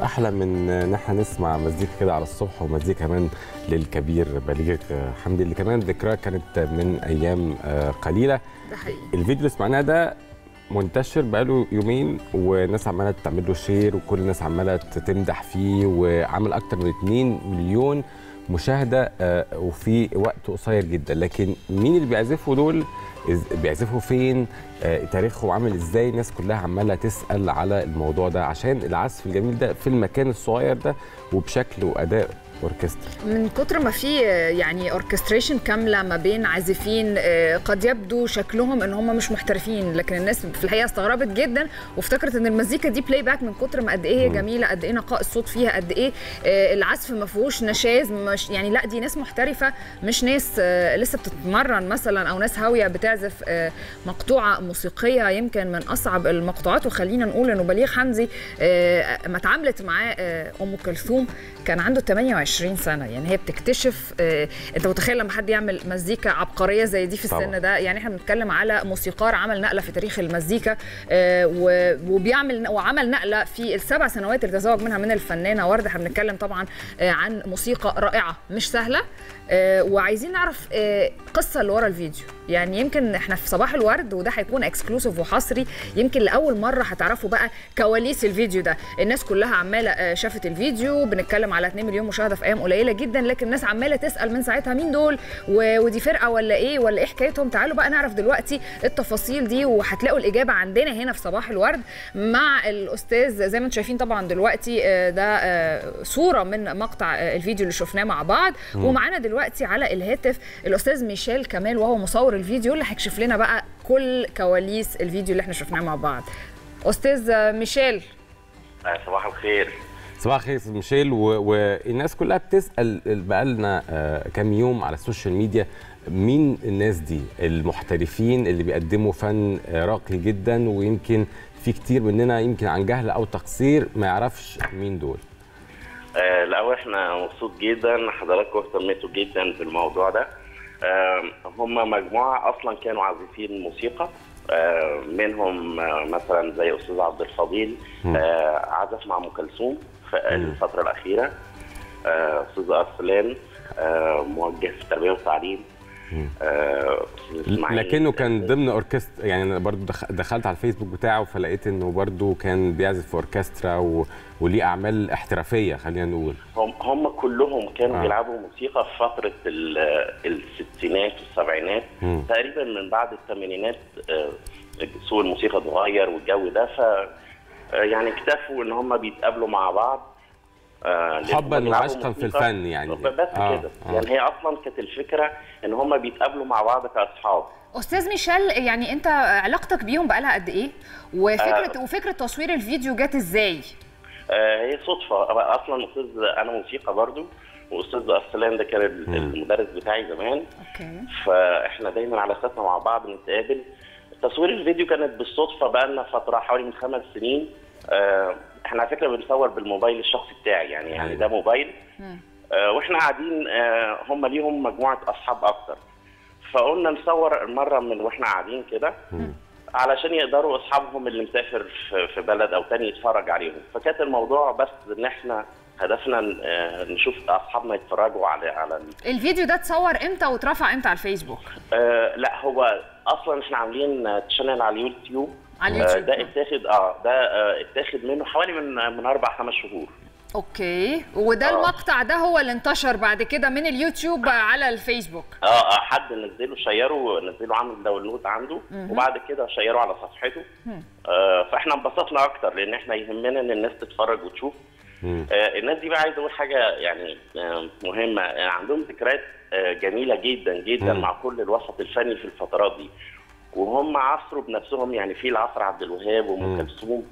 احلى من ان احنا نسمع مزيكا كده على الصبح ومزيكا كمان للكبير بليغ حمدي اللي كمان ذكراه كانت من ايام آه، قليله ده حقيقي الفيديو اللي سمعناه ده منتشر بقاله يومين والناس عماله تعمل له شير وكل الناس عماله تمدح فيه وعمل اكتر من 2 مليون مشاهده آه، وفي وقت قصير جدا لكن مين اللي بيعزفوا دول إز- بيعزفوا فين آه، تاريخهم عامل ازاي الناس كلها عماله تسال على الموضوع ده عشان العزف الجميل ده في المكان الصغير ده وبشكل واداء اوركسترا من كتر ما في آه، يعني اوركستريشن كامله ما بين عازفين آه، قد يبدو شكلهم ان هم مش محترفين لكن الناس في الحقيقه استغربت جدا وافتكرت ان المزيكا دي بلاي باك من كتر ما قد ايه هي جميله قد ايه نقاء الصوت فيها قد ايه آه، العزف ما فيهوش نشاز مش يعني لا دي ناس محترفه مش ناس آه، لسه بتتمرن مثلا او ناس هاويه بتعزف آه، مقطوعه موسيقيه يمكن من اصعب المقطوعات وخلينا نقول انه بليغ حمدي آه، ما اتعاملت معاه آه، ام كلثوم كان عنده 28 سنه يعني هي بتكتشف آه، انت متخيل لما حد يعمل مزيكا عبقريه زي دي في طبعاً. السن ده يعني احنا بنتكلم على موسيقار عمل نقله في تاريخ المزيكا آه، و- وبيعمل وعمل نقله في السبع سنوات اللي تزوج منها من الفنانه ورده احنا بنتكلم طبعا آه، عن موسيقى رائعه مش سهله آه، وعايزين نعرف آه، قصه اللي ورا الفيديو يعني يمكن احنا في صباح الورد وده هيكون اكسكلوسيف وحصري يمكن لاول مره هتعرفوا بقى كواليس الفيديو ده الناس كلها عماله آه، شافت الفيديو بنتكلم على 2 مليون مشاهده في ايام قليله جدا لكن الناس عماله تسال من ساعتها مين دول و- ودي فرقه ولا ايه ولا ايه حكايتهم تعالوا بقى نعرف دلوقتي التفاصيل دي وهتلاقوا الاجابه عندنا هنا في صباح الورد مع الاستاذ زي ما انتم شايفين طبعا دلوقتي آه، ده آه، صوره من مقطع آه، الفيديو اللي شفناه مع بعض ومعانا دلوقتي على الهاتف الاستاذ ميشيل كمال وهو مصور الفيديو اللي هيكشف لنا بقى كل كواليس الفيديو اللي احنا شفناه مع بعض استاذ آه، ميشيل آه، صباح الخير صباح الخير يا استاذ ميشيل و... والناس كلها بتسال بقالنا آه، كام يوم على السوشيال ميديا مين الناس دي المحترفين اللي بيقدموا فن آه، راقي جدا ويمكن في كتير مننا يمكن عن جهل او تقصير ما يعرفش مين دول آه، الاول احنا مبسوط جدا حضراتكم اهتميتوا جدا بالموضوع ده آه، هم مجموعه اصلا كانوا عازفين موسيقى آه، منهم آه، مثلا زي استاذ عبد الفضيل آه، عزف مع ام كلثوم في الفتره الاخيره آه، استاذ ارسلان آه، موجه في التربيه والتعليم آه، أستاذ إسماعيل. لكنه كان ضمن اوركسترا يعني انا برضو دخ- دخلت على الفيسبوك بتاعه فلقيت انه برضو كان بيعزف في اوركسترا و... وليه اعمال احترافيه خلينا نقول هم هم كلهم كانوا آه. آه. بيلعبوا موسيقى في فتره ال- الستينات والسبعينات مم. تقريبا من بعد الثمانينات آه، سوق الموسيقى اتغير والجو ده ف آه، يعني اكتفوا ان هم بيتقابلوا مع بعض آه، لأن حباً هم بيلعبوا وعشقاً في موسيقى. الفن يعني. بس آه، كده آه. يعني هي اصلا كانت الفكره ان هم بيتقابلوا مع بعض كاصحاب استاذ ميشيل يعني انت علاقتك بيهم بقالها قد ايه وفكره آه. وفكره تصوير الفيديو جت ازاي آه، هي صدفه أنا اصلا استاذ انا موسيقى برضو واستاذ ارسلان ده كان المدرس بتاعي زمان اوكي فاحنا دايما على اساسنا مع بعض نتقابل تصوير الفيديو كانت بالصدفه بقى لنا فتره حوالي من خمس سنين آه، احنا على فكره بنصور بالموبايل الشخصي بتاعي يعني يعني ده موبايل آه، واحنا قاعدين آه، هم ليهم مجموعه اصحاب اكتر فقلنا نصور مره من واحنا قاعدين كده علشان يقدروا اصحابهم اللي مسافر في- في بلد او تاني يتفرج عليهم فكانت الموضوع بس ان احنا هدفنا آه، نشوف اصحابنا يتفرجوا على على ال- الفيديو ده اتصور امتى واترفع امتى على الفيسبوك آه لا هو اصلا احنا عاملين تشانل على اليوتيوب على آه اليوتيوب. ده اتاخد اه ده آه اتاخد منه حوالي من من اربع خمس شهور اوكي وده آه. المقطع ده هو اللي انتشر بعد كده من اليوتيوب على الفيسبوك اه اه حد نزله شيره نزله عامل داونلود عنده وبعد كده شيره على صفحته آه فاحنا انبسطنا اكتر لان احنا يهمنا ان الناس تتفرج وتشوف مم. آه الناس دي بقى عايز اقول حاجه يعني آه مهمه آه عندهم ذكريات آه جميله جدا جدا مم. مع كل الوسط الفني في الفترات دي وهم عصروا بنفسهم يعني في العصر عبد الوهاب مم. وام كلثوم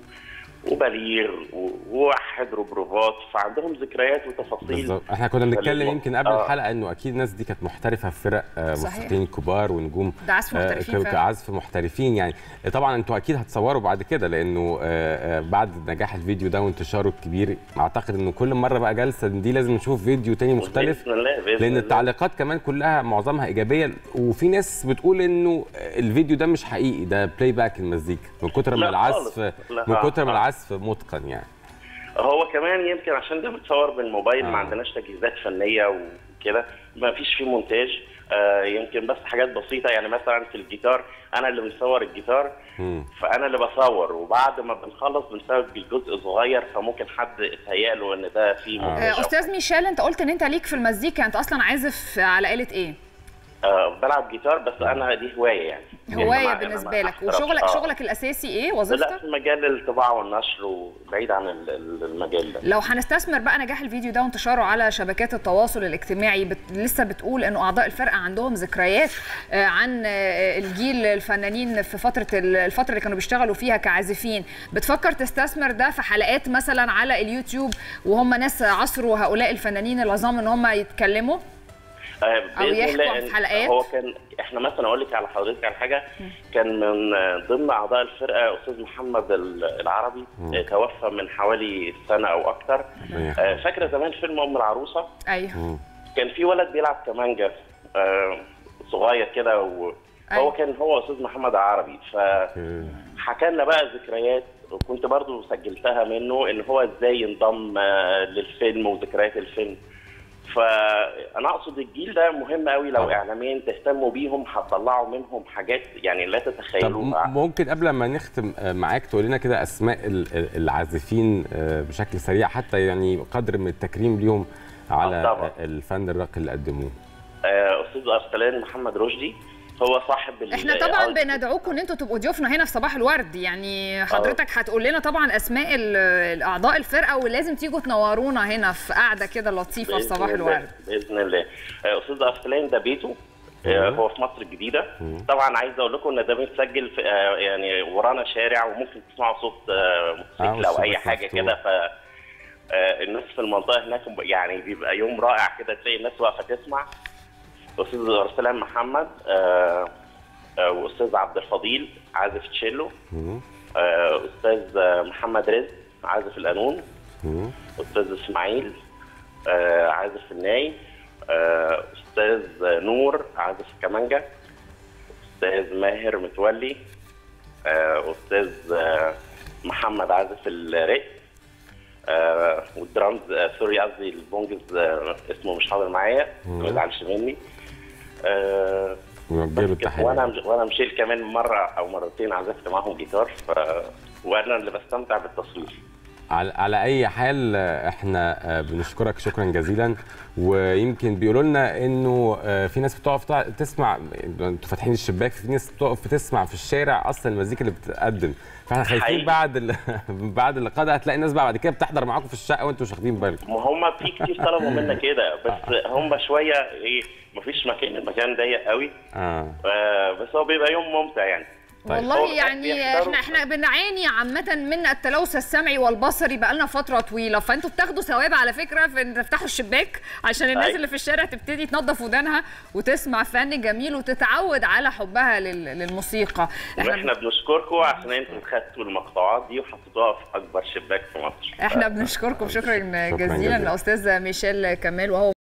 وبليغ و- ووحد روبروفات فعندهم ذكريات وتفاصيل بالظبط احنا كنا بنتكلم فالم- يمكن قبل آه. الحلقه انه اكيد الناس دي كانت محترفه في فرق آه، صحيح. موسيقيين كبار ونجوم ده عزف آه، محترفين ك- فعلا. كعزف محترفين يعني طبعا انتوا اكيد هتصوروا بعد كده لانه آه، آه، بعد نجاح الفيديو ده وانتشاره الكبير اعتقد انه كل مره بقى جلسه دي لازم نشوف فيديو تاني مختلف باذن الله باذن لان الله. التعليقات كمان كلها معظمها ايجابيه وفي ناس بتقول انه الفيديو ده مش حقيقي ده بلاي باك المزيكا من كتر ما لا العزف خالص. لا، من آه، كتر ما آه. العزف متقن يعني هو كمان يمكن عشان ده متصور بالموبايل آه. ما عندناش تجهيزات فنيه وكده ما فيش فيه مونتاج آه يمكن بس حاجات بسيطه يعني مثلا في الجيتار انا اللي بنصور الجيتار مم. فانا اللي بصور وبعد ما بنخلص بنسوي بالجزء صغير فممكن حد اتهيأ له ان ده فيه آه. مونتاج آه، أو استاذ ميشيل انت قلت ان انت ليك في المزيكا انت اصلا عازف على آلة ايه آه بلعب جيتار بس انا دي هوايه يعني هوايه يعني بالنسبه ما لك احترفش. وشغلك آه. شغلك الاساسي ايه لا وظيفتك في مجال الطباعه والنشر وبعيد عن ال- ال- المجال ده لو هنستثمر بقى نجاح الفيديو ده وانتشاره على شبكات التواصل الاجتماعي بت... لسه بتقول انه اعضاء الفرقه عندهم ذكريات آه، عن آه، الجيل الفنانين في فتره ال- الفتره اللي كانوا بيشتغلوا فيها كعازفين بتفكر تستثمر ده في حلقات مثلا على اليوتيوب وهم ناس عصروا هؤلاء الفنانين العظام ان هم يتكلموا آه، أو بإذن يحكوا الله عن إن حلقات؟ هو كان احنا مثلا اقول لك على حضرتك على حاجه كان من آه، ضمن اعضاء الفرقه استاذ محمد ال- العربي آه، توفى من حوالي سنه او اكتر آه، فاكره زمان فيلم ام العروسه ايوه كان في ولد بيلعب كمانجا آه، صغير كده وهو أيوة. كان هو استاذ محمد عربي فحكى لنا بقى ذكريات وكنت برضو سجلتها منه ان هو ازاي ينضم آه، للفيلم وذكريات الفيلم فانا اقصد الجيل ده مهم قوي لو طبعا. اعلاميا تهتموا بيهم هتطلعوا منهم حاجات يعني لا طب تتخيلوها م- ممكن قبل ما نختم آه، معاك تقول لنا كده اسماء ال- ال- العازفين آه، بشكل سريع حتى يعني قدر من التكريم ليهم على آه، طبعا. آه، الفن الراقي اللي قدموه آه، استاذ ارسلان محمد رشدي هو صاحب ال- احنا طبعا آه، بندعوكم ان انتوا تبقوا ضيوفنا هنا في صباح الورد يعني حضرتك هتقول لنا طبعا اسماء ال- الاعضاء الفرقه ولازم تيجوا تنورونا هنا في قعده كده لطيفه في بإذن صباح الله- الورد باذن الله آه، استاذ ارسلان ده بيته آه، هو في مصر الجديده طبعا عايز اقول لكم ان ده متسجل في آه، يعني ورانا شارع وممكن تسمعوا صوت آه، موتوسيكل او اي والشبكة حاجه مفتوحة. كده ف آه، الناس في المنطقه هناك يعني بيبقى يوم رائع كده تلاقي الناس واقفه تسمع استاذ ارسلان محمد آه، آه، واستاذ عبد الفضيل عازف تشيلو مم. آه، استاذ آه، محمد رزق عازف القانون مم. استاذ اسماعيل آه، عازف الناي آه، استاذ نور عازف الكمانجا استاذ ماهر متولي آه، استاذ آه، محمد عازف الرق آه، والدرامز آه، سوري قصدي البونجز آه، اسمه مش حاضر معايا ما يزعلش مني آه، نوجه له بس كده. التحيه وانا وانا مشيل كمان مره او مرتين عزفت معاهم جيتار ف وانا اللي بستمتع بالتصوير على, على اي حال آه، احنا آه، بنشكرك شكرا جزيلا ويمكن بيقولوا لنا انه آه، في ناس بتقف تع- تسمع انتوا فاتحين الشباك في ناس بتقف تسمع في الشارع اصلا المزيكا اللي بتقدم فاحنا خايفين حقيقي. بعد ال... بعد اللقاء ده هتلاقي الناس بقى بعد كده بتحضر معاكم في الشقه وانتوا مش واخدين بالكم ما هم في كتير طلبوا منا كده بس هم شويه ايه مفيش مكان المكان ضيق قوي اه آه بس هو بيبقى يوم ممتع يعني طيب. والله هو يعني بيحضروا- احنا احنا بنعاني عامه من التلوث السمعي والبصري بقالنا فتره طويله فانتوا بتاخدوا ثواب على فكره في ان تفتحوا الشباك عشان الناس أي. اللي في الشارع تبتدي تنظف ودانها وتسمع فن جميل وتتعود على حبها لل- للموسيقى احنا بنشكركم عشان انتم خدتوا المقطوعات دي وحطيتوها في اكبر شباك في مصر احنا بنشكركم شكرا جزيلا جزيلا. الاستاذ ميشيل كمال وهو